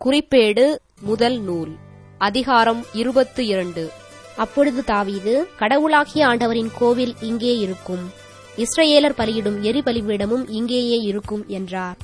குறிப்பேடு முதல் நூல் அதிகாரம் இருபத்து இரண்டு அப்பொழுது தாவீது கடவுளாகிய ஆண்டவரின் கோவில் இங்கே இருக்கும் இஸ்ரவேலர் பலியிடும் எரிபலிபீடமும் இங்கேயே இருக்கும் என்றார்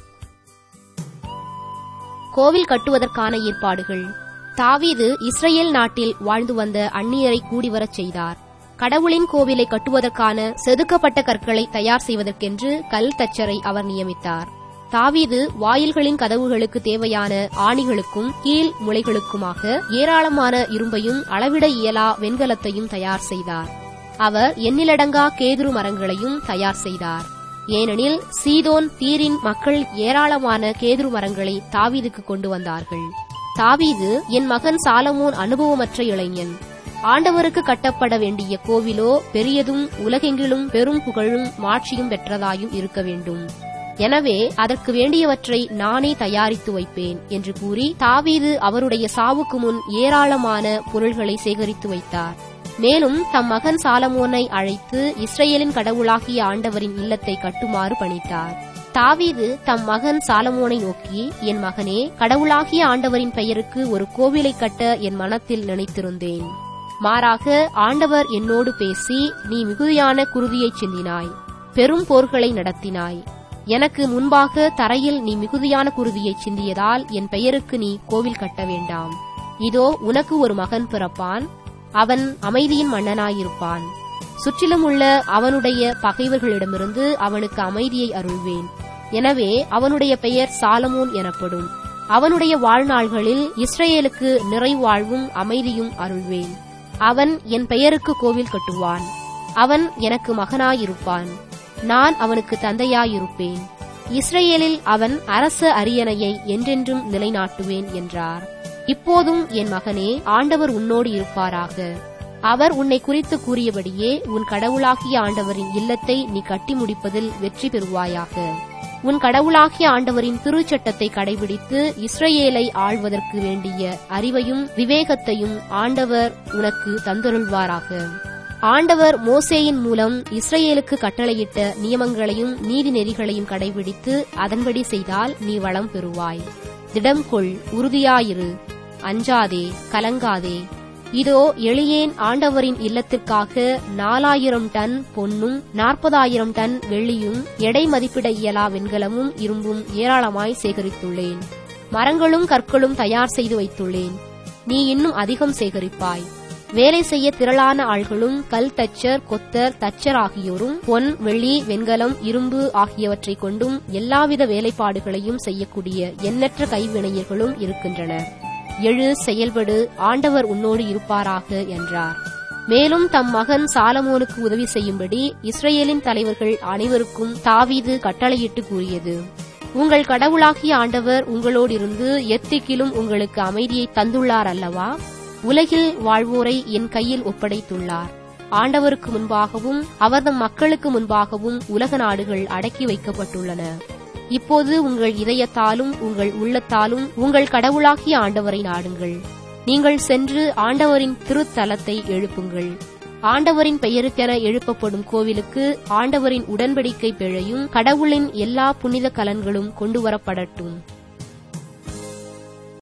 கோவில் கட்டுவதற்கான ஏற்பாடுகள் தாவீது இஸ்ரேல் நாட்டில் வாழ்ந்து வந்த அந்நியரை கூடிவரச் செய்தார் கடவுளின் கோவிலை கட்டுவதற்கான செதுக்கப்பட்ட கற்களை தயார் செய்வதற்கென்று கல் தச்சரை அவர் நியமித்தார் தாவீது வாயில்களின் கதவுகளுக்கு தேவையான ஆணிகளுக்கும் கீழ் முளைகளுக்குமாக ஏராளமான இரும்பையும் அளவிட இயலா வெண்கலத்தையும் தயார் செய்தார் அவர் எண்ணிலடங்கா கேதுரு மரங்களையும் தயார் செய்தார் ஏனெனில் சீதோன் தீரின் மக்கள் ஏராளமான கேதுரு மரங்களை தாவீதுக்கு கொண்டு வந்தார்கள் தாவீது என் மகன் சாலமோன் அனுபவமற்ற இளைஞன் ஆண்டவருக்கு கட்டப்பட வேண்டிய கோவிலோ பெரியதும் உலகெங்கிலும் பெரும் புகழும் மாட்சியும் பெற்றதாயும் இருக்க வேண்டும் எனவே அதற்கு வேண்டியவற்றை நானே தயாரித்து வைப்பேன் என்று கூறி தாவீது அவருடைய சாவுக்கு முன் ஏராளமான பொருள்களை சேகரித்து வைத்தார் மேலும் தம் மகன் சாலமோனை அழைத்து இஸ்ரேலின் கடவுளாகிய ஆண்டவரின் இல்லத்தை கட்டுமாறு பணித்தார் தாவீது தம் மகன் சாலமோனை நோக்கி என் மகனே கடவுளாகிய ஆண்டவரின் பெயருக்கு ஒரு கோவிலை கட்ட என் மனத்தில் நினைத்திருந்தேன் மாறாக ஆண்டவர் என்னோடு பேசி நீ மிகுதியான குருதியைச் சிந்தினாய் பெரும் போர்களை நடத்தினாய் எனக்கு முன்பாக தரையில் நீ மிகுதியான குருதியைச் சிந்தியதால் என் பெயருக்கு நீ கோவில் கட்ட வேண்டாம் இதோ உனக்கு ஒரு மகன் பிறப்பான் அவன் அமைதியின் மன்னனாயிருப்பான் சுற்றிலும் உள்ள அவனுடைய பகைவர்களிடமிருந்து அவனுக்கு அமைதியை அருள்வேன் எனவே அவனுடைய பெயர் சாலமோன் எனப்படும் அவனுடைய வாழ்நாள்களில் இஸ்ரேலுக்கு நிறைவாழ்வும் அமைதியும் அருள்வேன் அவன் என் பெயருக்கு கோவில் கட்டுவான் அவன் எனக்கு மகனாயிருப்பான் நான் அவனுக்கு தந்தையாயிருப்பேன் இஸ்ரேலில் அவன் அரச அரியணையை என்றென்றும் நிலைநாட்டுவேன் என்றார் இப்போதும் என் மகனே ஆண்டவர் உன்னோடு இருப்பாராக அவர் உன்னை குறித்து கூறியபடியே உன் கடவுளாகிய ஆண்டவரின் இல்லத்தை நீ கட்டி முடிப்பதில் வெற்றி பெறுவாயாக உன் கடவுளாகிய ஆண்டவரின் திருச்சட்டத்தை கடைபிடித்து இஸ்ரேலை ஆள்வதற்கு வேண்டிய அறிவையும் விவேகத்தையும் ஆண்டவர் உனக்கு தந்தருள்வாராக ஆண்டவர் மோசேயின் மூலம் இஸ்ரேலுக்கு கட்டளையிட்ட நியமங்களையும் நீதி நெறிகளையும் கடைபிடித்து அதன்படி செய்தால் நீ வளம் பெறுவாய் திடம் கொள் உறுதியாயிரு அஞ்சாதே கலங்காதே இதோ எளியேன் ஆண்டவரின் இல்லத்திற்காக நாலாயிரம் டன் பொன்னும் நாற்பதாயிரம் டன் வெள்ளியும் எடை மதிப்பிட இயலா வெண்கலமும் இரும்பும் ஏராளமாய் சேகரித்துள்ளேன் மரங்களும் கற்களும் தயார் செய்து வைத்துள்ளேன் நீ இன்னும் அதிகம் சேகரிப்பாய் வேலை செய்ய திரளான ஆள்களும் கல் தச்சர் கொத்தர் தச்சர் ஆகியோரும் பொன் வெள்ளி வெண்கலம் இரும்பு ஆகியவற்றைக் கொண்டும் எல்லாவித வேலைப்பாடுகளையும் செய்யக்கூடிய எண்ணற்ற கைவினைஞர்களும் இருக்கின்றனர் எழு செயல்படு ஆண்டவர் உன்னோடு இருப்பாராக என்றார் மேலும் தம் மகன் சாலமோனுக்கு உதவி செய்யும்படி இஸ்ரேலின் தலைவர்கள் அனைவருக்கும் தாவீது கட்டளையிட்டு கூறியது உங்கள் கடவுளாகிய ஆண்டவர் உங்களோடிருந்து எத்திக்கிலும் உங்களுக்கு அமைதியை தந்துள்ளார் அல்லவா உலகில் வாழ்வோரை என் கையில் ஒப்படைத்துள்ளார் ஆண்டவருக்கு முன்பாகவும் அவர்தம் மக்களுக்கு முன்பாகவும் உலக நாடுகள் அடக்கி வைக்கப்பட்டுள்ளன இப்போது உங்கள் இதயத்தாலும் உங்கள் உள்ளத்தாலும் உங்கள் கடவுளாகிய ஆண்டவரை நாடுங்கள் நீங்கள் சென்று ஆண்டவரின் திருத்தலத்தை எழுப்புங்கள் ஆண்டவரின் பெயருக்கென எழுப்பப்படும் கோவிலுக்கு ஆண்டவரின் உடன்படிக்கை பிழையும் கடவுளின் எல்லா புனித கலன்களும் கொண்டுவரப்படட்டும்